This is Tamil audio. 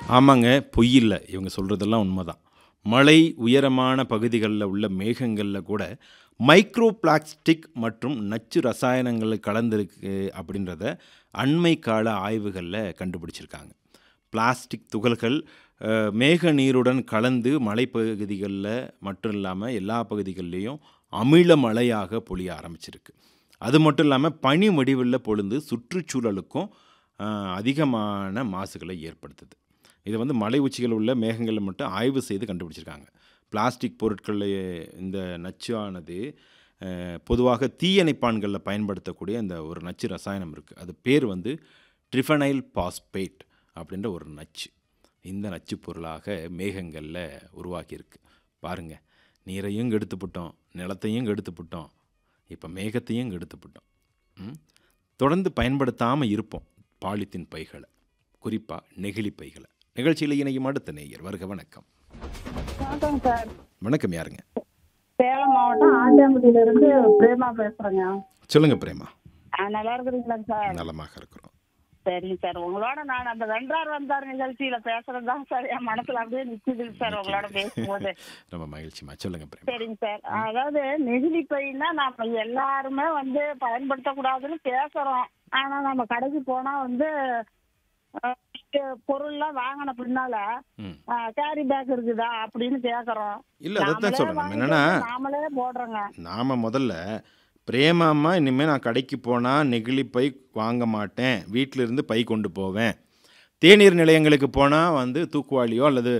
ஆமாங்க பொய் இல்லை இவங்க சொல்கிறதெல்லாம் உண்மைதான் மலை உயரமான பகுதிகளில் உள்ள மேகங்களில் கூட மைக்ரோ பிளாஸ்டிக் மற்றும் நச்சு ரசாயனங்கள் கலந்துருக்கு அப்படின்றத அண்மை கால ஆய்வுகளில் கண்டுபிடிச்சிருக்காங்க பிளாஸ்டிக் துகள்கள் அஹ், மேக நீருடன் கலந்து மலைப்பகுதிகளில் மட்டும் இல்லாமல் எல்லா பகுதிகள்லேயும் அமில மழையாக பொழிய ஆரம்பிச்சிருக்கு அது மட்டும் இல்லாமல் பனி வடிவில் பொழுது சுற்றுச்சூழலுக்கும் அஹ், அதிகமான மாசுகளை ஏற்படுத்துது இது வந்து மலை உச்சிகள் உள்ள மேகங்களில் மட்டும் ஆய்வு செய்து கண்டுபிடிச்சிருக்காங்க பிளாஸ்டிக் பொருட்கள் இந்த நச்சு ஆனது அஹ், பொதுவாக தீயணைப்பான்களில் பயன்படுத்தக்கூடிய இந்த ஒரு நச்சு ரசாயனம் இருக்குது அது பேர் வந்து ட்ரிஃபனைல் பாஸ்பேட் அப்படின்ற ஒரு நச்சு இந்த நச்சு பொருளாக மேகங்களில் உருவாக்கியிருக்கு பாருங்க நீரையும் கெடுத்துப்புட்டோம் நிலத்தையும் கெடுத்துப்புட்டோம் இப்போ மேகத்தையும் கெடுத்துப்புட்டோம் ம்? தொடர்ந்து பயன்படுத்தாமல் இருப்போம் பாலித்தீன் பைகளை குறிப்பாக நெகிழி பைகளை நிகழ்ச்சியில் இணையும் அடுத்த நேயர் வருக வணக்கம் வணக்கம் சார் வணக்கம் யாருங்க சேலம் மாவட்டம் ஆண்டியாம்பட்டியில இருந்து பிரேமா பேசுறேங்க சொல்லுங்க பிரேமா ஆ, நல்லா இருக்கிறீங்களா சார் நலமாக இருக்கிறோம் சரிங்க சார் உங்களோட நான் அந்த வென்றார் வந்தார் நிகழ்ச்சியில பேசுறது தான் சார் என் மனசுல அப்படியே நிக்குது சார் உங்களோட பேசும்போது ரொம்ப மகிழ்ச்சிமா சொல்லுங்க பிரேமா சரிங்க சார் அதாவது நெகிழி பைனா நாம எல்லாருமே வந்து பயன்படுத்தக்கூடாதுன்னு பேசுறோம் ஆனா நம்ம கடைக்கு போனா வந்து அஹ், பொருள்லாம் வாங்கின பின்னால ம் கேரி பேக் இருக்குதா அப்படின்னு கேக்குறோம் இல்லை அதைத்தான் நாமளே சொல்கிறேன் நம்ம வாங்கிட்டு என்னென்னா வந்து நாமளே போடுறோங்க நாம் முதல்ல பிரேமாம்மா இனிமேல் நான் கடைக்கு போனால் நெகிழி பை வாங்க மாட்டேன் வீட்டில இருந்து பை கொண்டு போவேன் தேநீர் நிலையங்களுக்கு போனால் வந்து தூக்குவாளியோ அல்லது